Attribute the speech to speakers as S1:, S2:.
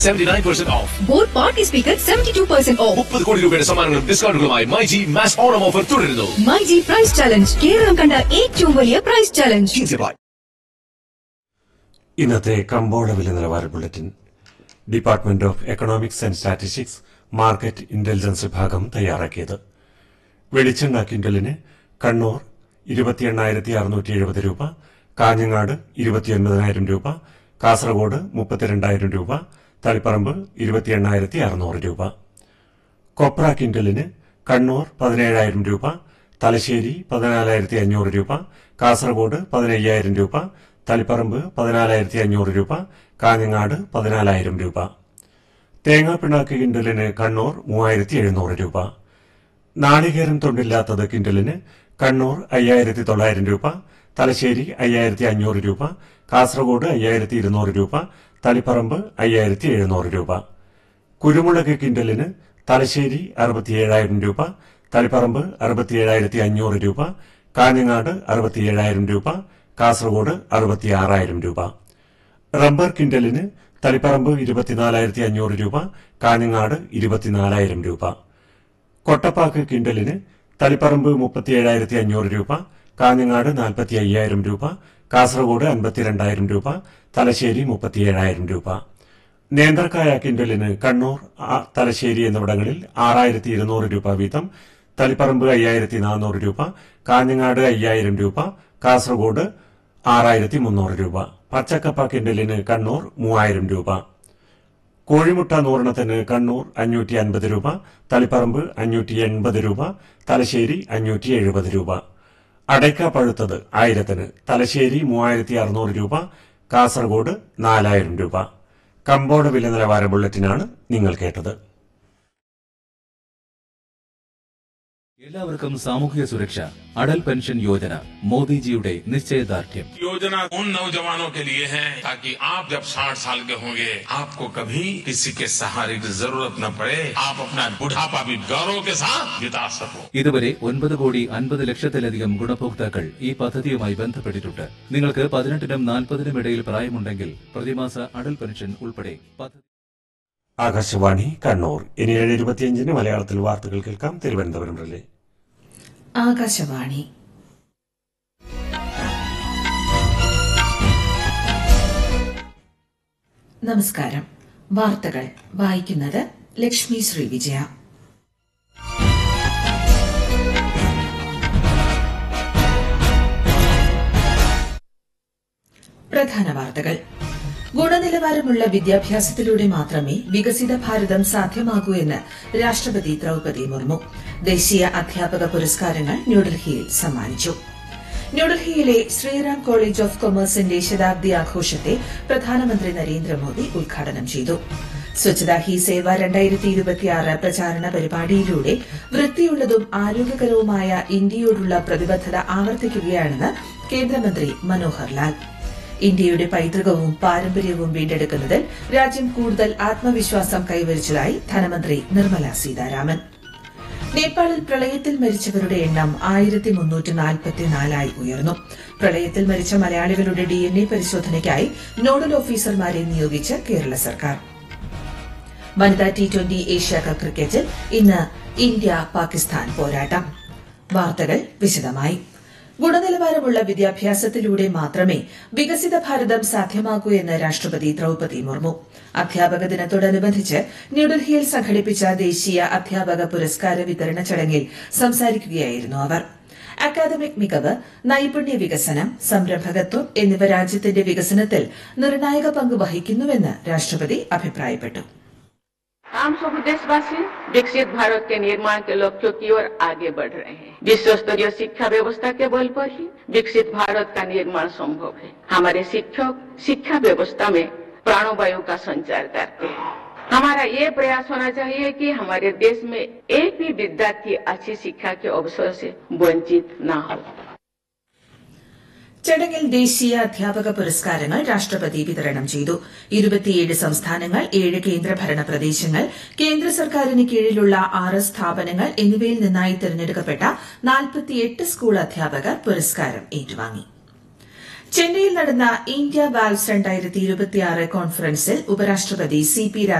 S1: Seventy nine percent off
S2: boat party speaker seventy two percent off
S1: മുപ്പത് കോടി രൂപയുടെ സമ്മാനങ്ങളും ഡിസ്കൗണ്ടുകളുമായി my G mass Onam offer തുടരുന്നു
S2: my G price challenge Keralam കണ്ട ഏറ്റവും വലിയ പ്രൈസ് ചലഞ്ച്
S1: Jeans apply.
S3: ഇന്നത്തെ കമ്പോള വില നിലവാര bulletin department of economics and statistics market intelligence വിഭാഗം തയ്യാറാക്കിയത് വെളിച്ചെണ്ണ കിൻഡലിന് കണ്ണൂർ ഇരുപത്തി എണ്ണായിരത്തി അറുന്നൂറ്റി എഴുപത് രൂപ കാഞ്ഞങ്ങാട് ഇരുപത്തിയൊൻപതിനായിരം രൂപ കാസർഗോഡ് മുപ്പത്തിരണ്ടായിരം രൂപ തളിപ്പറമ്പ് ഇരുപത്തി എണ്ണായിരത്തി അറുന്നൂറ് രൂപ കൊപ്ര കിൻഡലിന് കണ്ണൂർ പതിനേഴായിരം രൂപ തലശ്ശേരി പതിനാലായിരത്തി അഞ്ഞൂറ് രൂപ കാസർഗോഡ് പതിനയ്യായിരം രൂപ തളിപ്പറമ്പ് പതിനാലായിരത്തി അഞ്ഞൂറ് രൂപ കാഞ്ഞങ്ങാട് പതിനാലായിരം രൂപ തേങ്ങാപ്പിണ്ണാക്ക് കിൻഡലിന് കണ്ണൂർ മൂവായിരത്തി എഴുന്നൂറ് രൂപ നാളികേരം തൊണ്ടില്ലാത്തത് കിൻഡലിന് കണ്ണൂർ അയ്യായിരത്തി തൊള്ളായിരം രൂപ തലശ്ശേരി അയ്യായിരത്തി അഞ്ഞൂറ് രൂപ കാസർഗോഡ് അയ്യായിരത്തി ഇരുന്നൂറ് രൂപ തളിപ്പറമ്പ് അയ്യായിരത്തി എഴുന്നൂറ് രൂപ കുരുമുളക് കിൻഡലിന് തലശ്ശേരി അറുപത്തിയേഴായിരം രൂപ തളിപ്പറമ്പ് അറുപത്തിയേഴായിരത്തി അഞ്ഞൂറ് രൂപ കാഞ്ഞങ്ങാട് അറുപത്തിയേഴായിരം രൂപ കാസർഗോഡ് അറുപത്തിയാറായിരം രൂപ റബ്ബർ കിൻഡലിന് തളിപ്പറമ്പ് ഇരുപത്തിനാലായിരത്തി അഞ്ഞൂറ് രൂപ കാഞ്ഞങ്ങാട് ഇരുപത്തിനാലായിരം രൂപ കൊട്ടപ്പാക്ക് കിൻഡലിന് തളിപ്പറമ്പ് മുപ്പത്തിയേഴായിരത്തി അഞ്ഞൂറ് രൂപ കാഞ്ഞങ്ങാട് നാൽപ്പത്തി അയ്യായിരം രൂപ കാസർഗോഡ് അൻപത്തിരണ്ടായിരം രൂപ തലശ്ശേരി മുപ്പത്തിയേഴായിരം രൂപ നേന്ത്രക്കായ കിൻഡലിന് കണ്ണൂർ ആ- തലശ്ശേരി എന്നിവിടങ്ങളിൽ ആറായിരത്തി ഇരുന്നൂറ് രൂപ വീതം തളിപ്പറമ്പ് അയ്യായിരത്തി നാനൂറ് രൂപ കാഞ്ഞങ്ങാട് അയ്യായിരം രൂപ കാസർഗോഡ് ആറായിരത്തി മുന്നൂറ് രൂപ പച്ചക്കപ്പ കിൻഡലിന് കണ്ണൂർ മൂവായിരം രൂപ കോഴിമുട്ട നൂറെണ്ണത്തിന് കണ്ണൂർ അഞ്ഞൂറ്റി അൻപത് രൂപ തളിപ്പറമ്പ് അഞ്ഞൂറ്റി എൺപത് രൂപ തലശ്ശേരി അഞ്ഞൂറ്റി എഴുപത് രൂപ അടയ്ക്ക പഴുത്തത് ആയിരത്തിന് തലശ്ശേരി മൂവായിരത്തി അറുന്നൂറ് രൂപ കാസർഗോഡ് നാലായിരം രൂപ കമ്പോള വില നിലവാര ബുള്ളറ്റിനാണ് നിങ്ങൾ കേട്ടത്
S4: എല്ലാവർക്കും സാമൂഹിക സുരക്ഷ അടൽ പെൻഷൻ യോജന മോദിജിയുടെ നിശ്ചയദാർഢ്യം
S5: योजना उन नौजवानों के लिए है ताकि आप जब 60 साल के होंगे आपको कभी किसी के सहारे की जरूरत न पड़े आप अपना बुढ़ापा भी गौरव के साथ बिता सको
S4: ഇതുവരെ ഒൻപത് കോടി അൻപത് ലക്ഷത്തിലധികം ഗുണഭോക്താക്കൾ ഈ പദ്ധതിയുമായി ബന്ധപ്പെട്ടിട്ടുണ്ട് നിങ്ങൾക്ക് പതിനെട്ടിനും നാൽപ്പതിനും ഇടയിൽ പ്രായമുണ്ടെങ്കിൽ പ്രതിമാസ അടൽ പെൻഷൻ ഉൾപ്പെടെ പദ്ധതി
S3: ആകാശവാണി കണ്ണൂർ ഇനി ഏഴ് ഇരുപത്തിയഞ്ചിന് മലയാളത്തിൽ വാർത്തകൾ കേൾക്കാം തിരുവനന്തപുരം റിലേ
S6: ആകാശവാണി നമസ്കാരം വാർത്തകൾ വായിക്കുന്നത് ലക്ഷ്മി ശ്രീ വിജയ പ്രധാന വാർത്തകൾ ഗുണനിലവാരമുള്ള വിദ്യാഭ്യാസത്തിലൂടെ മാത്രമേ വികസിത ഭാരതം സാധ്യമാകൂ എന്ന് രാഷ്ട്രപതി ദ്രൌപതി മുർമു ദേശീയ അധ്യാപക പുരസ്കാരങ്ങൾ ന്യൂഡൽഹിയിൽ സമ്മാനിച്ചു ന്യൂഡൽഹിയിലെ ശ്രീറാം കോളേജ് ഓഫ് കൊമേഴ്സിന്റെ ശതാബ്ദി ആഘോഷത്തെ പ്രധാനമന്ത്രി നരേന്ദ്രമോദി ഉദ്ഘാടനം ചെയ്തു സ്വച്ഛതാ ഹി സേവ രണ്ടായിരത്തി ഇരുപത്തിയാറ് പ്രചാരണ പരിപാടിയിലൂടെ വൃത്തിയുള്ളതും ആരോഗ്യകരവുമായ ഇന്ത്യയോടുള്ള പ്രതിബദ്ധത ആവർത്തിക്കുകയാണെന്ന് കേന്ദ്രമന്ത്രി മനോഹർ ലാൽ ഇന്ത്യയുടെ പൈതൃകവും പാരമ്പര്യവും വീണ്ടെടുക്കുന്നതിൽ രാജ്യം കൂടുതൽ ആത്മവിശ്വാസം കൈവരിച്ചതായി ധനമന്ത്രി നിർമ്മല സീതാരാമൻ നേപ്പാളിൽ പ്രളയത്തിൽ മരിച്ചവരുടെ എണ്ണം ആയിരത്തി മുന്നൂറ്റി നാൽപ്പത്തിനാലായി ഉയർന്നു പ്രളയത്തിൽ മരിച്ച മലയാളികളുടെ ഡിഎൻഎ പരിശോധനയ്ക്കായി നോഡൽ ഓഫീസർമാരെ നിയോഗിച്ച് കേരള സർക്കാർ വനിതാ ടി ട്വന്റി ഏഷ്യ കപ്പ് ക്രിക്കറ്റിൽ ഇന്ന് ഇന്ത്യ പാകിസ്ഥാൻ പോരാട്ടം വാർത്തകൾ വിശദമായി ഗുണനിലവാരമുള്ള വിദ്യാഭ്യാസത്തിലൂടെ മാത്രമേ വികസിത ഭാരതം സാധ്യമാകൂ എന്ന് രാഷ്ട്രപതി ദ്രൌപതി മുർമു അധ്യാപക ദിനത്തോടനുബന്ധിച്ച് ന്യൂഡൽഹിയിൽ സംഘടിപ്പിച്ച ദേശീയ അധ്യാപക പുരസ്കാര വിതരണ ചടങ്ങിൽ സംസാരിക്കുകയായിരുന്നു അവർ അക്കാദമിക് മികവ് നൈപുണ്യ വികസനം സംരംഭകത്വം എന്നിവ രാജ്യത്തിന്റെ വികസനത്തിൽ നിർണായക പങ്ക് വഹിക്കുന്നുവെന്ന് രാഷ്ട്രപതി അഭിപ്രായപ്പെട്ടു
S7: हम सब देशवासी विकसित भारत के निर्माण के लक्ष्यों की ओर आगे बढ़ रहे हैं विश्व स्तरीय शिक्षा व्यवस्था के बल पर ही विकसित भारत का निर्माण संभव है हमारे शिक्षक शिक्षा व्यवस्था में प्राणवायु का संचार करते हैं हमारा ये प्रयास होना चाहिए कि हमारे देश में एक भी विद्यार्थी अच्छी शिक्षा के अवसर से वंचित न हो
S6: ചടങ്ങിൽ ദേശീയ അധ്യാപക പുരസ്കാരങ്ങൾ രാഷ്ട്രപതി വിതരണം ചെയ്തു ഇരുപത്തിയേഴ് സംസ്ഥാനങ്ങൾ ഏഴ് കേന്ദ്രഭരണ പ്രദേശങ്ങൾ കേന്ദ്ര സർക്കാരിന് കീഴിലുള്ള ആറ് സ്ഥാപനങ്ങൾ എന്നിവയിൽ നിന്നായി തിരഞ്ഞെടുക്കപ്പെട്ട നാൽപ്പത്തിയെട്ട് സ്കൂൾ അധ്യാപകർ പുരസ്കാരം ഏറ്റുവാങ്ങി ചെന്നൈയിൽ നടന്ന ഇന്ത്യ വാൽസ് രണ്ടായിരത്തി ഇരുപത്തിയാറ് കോൺഫറൻസിൽ ഉപരാഷ്ട്രപതി സി പി